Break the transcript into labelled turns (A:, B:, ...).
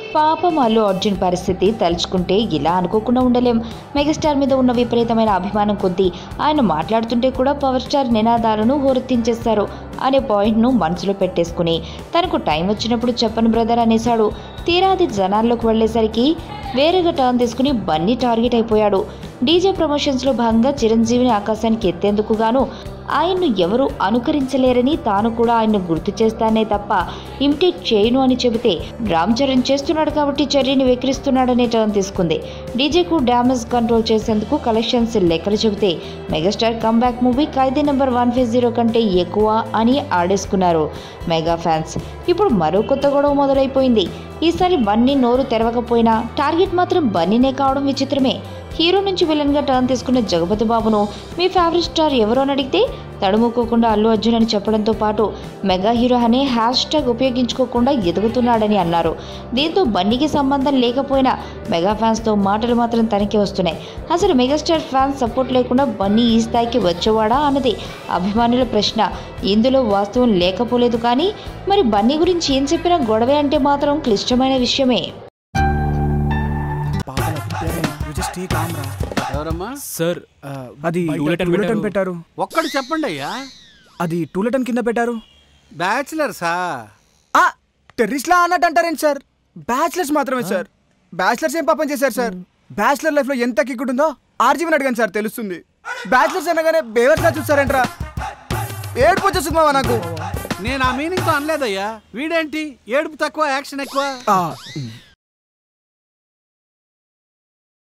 A: పాపం అల్లు అర్జున్ పరిస్థితి తలుచుకుంటే ఇలా అనుకోకుండా ఉండలేం మెగాస్టార్ మీద ఉన్న విపరీతమైన అభిమానం కొద్దీ ఆయన మాట్లాడుతుంటే కూడా పవర్ స్టార్ నినాదాలను హోరెత్తించేస్తారు అనే పాయింట్ను మనసులో పెట్టేసుకుని తనకు టైం వచ్చినప్పుడు చెప్పను బ్రదర్ అనేశాడు తీరా అది జనాల్లోకి వెళ్ళేసరికి వేరేగా టర్న్ తీసుకుని బన్నీ టార్గెట్ అయిపోయాడు డీజే ప్రమోషన్స్లో భాగంగా చిరంజీవిని ఆకాశానికి ఎత్తేందుకు గాను ఆయన్ను ఎవరు అనుకరించలేరని తాను కూడా ఆయన్ను గుర్తు చేస్తానే తప్ప ఇమిటేట్ చేయను అని చెబితే రామ్ చరణ్ చేస్తున్నాడు కాబట్టి చర్యని వెక్కిరిస్తున్నాడనే టర్న్ తీసుకుంది డీజేకు డ్యామేజ్ కంట్రోల్ చేసేందుకు కలెక్షన్స్ లెక్కలు చెబితే megastar comeback movie Khaidi number one five zero కంటే ఎక్కువ అని ఆడేసుకున్నారు మెగా ఫ్యాన్స్ ఇప్పుడు మరో కొత్త గొడవ మొదలైపోయింది ఈసారి బన్నీ నోరు తెరవకపోయినా టార్గెట్ మాత్రం బన్నీనే కావడం విచిత్రమే హీరో నుంచి విలన్గా టర్న్ తీసుకున్న జగపతి బాబును మీ ఫేవరెట్ స్టార్ ఎవరు అని అడిగితే తడుముకోకుండా అల్లు అర్జున్ అని చెప్పడంతో పాటు మెగా హీరో అనే హ్యాష్ ట్యాగ్ ఉపయోగించుకోకుండా ఎదుగుతున్నాడని అన్నారు దీంతో బన్నీకి సంబంధం లేకపోయినా మెగా ఫ్యాన్స్తో మాటలు మాత్రం తనకే వస్తున్నాయి అసలు మెగాస్టార్ ఫ్యాన్స్ సపోర్ట్ లేకుండా బన్నీ ఈ స్థాయికి వచ్చేవాడా అన్నది అభిమానుల ప్రశ్న ఇందులో వాస్తవం లేకపోలేదు కానీ మరి బన్నీ గురించి ఏం చెప్పినా గొడవే అంటే మాత్రం క్లిష్టమైన విషయమే
B: ఎవరమ్మా
C: సార్
D: అది
C: టూలెట్ అని
D: టూలెట్ అని
C: పెట్టారు.
D: పెట్టారు
B: ఒక్కడు చెప్పండి అయ్యా
D: అది టూలెట్ అని కింద పెట్టారు
B: బ్యాచిలర్సా
D: ఆ టెర్రిస్లా అన్నట్టు అంటారేంటి సార్ బ్యాచిలర్స్ మాత్రమే సార్ బ్యాచిలర్స్ ఏం పాపం చేశారు సార్ బ్యాచిలర్ లైఫ్ లో ఎంత కిక్ ఉంటుందో ఆర్జీవన్ అడగండి సార్ తెలుస్తుంది బ్యాచిలర్స్ అనగానే బేవర్స్గా చూస్తారేంట్రా ఏడుపు వచ్చేస్తుంది మావా నాకు
B: నేను ఆ మీనింగ్ తో అనలేదయ్యా వీడేంటి ఏడుపు తక్కువ యాక్షన్ ఎక్కువ
D: ఆ,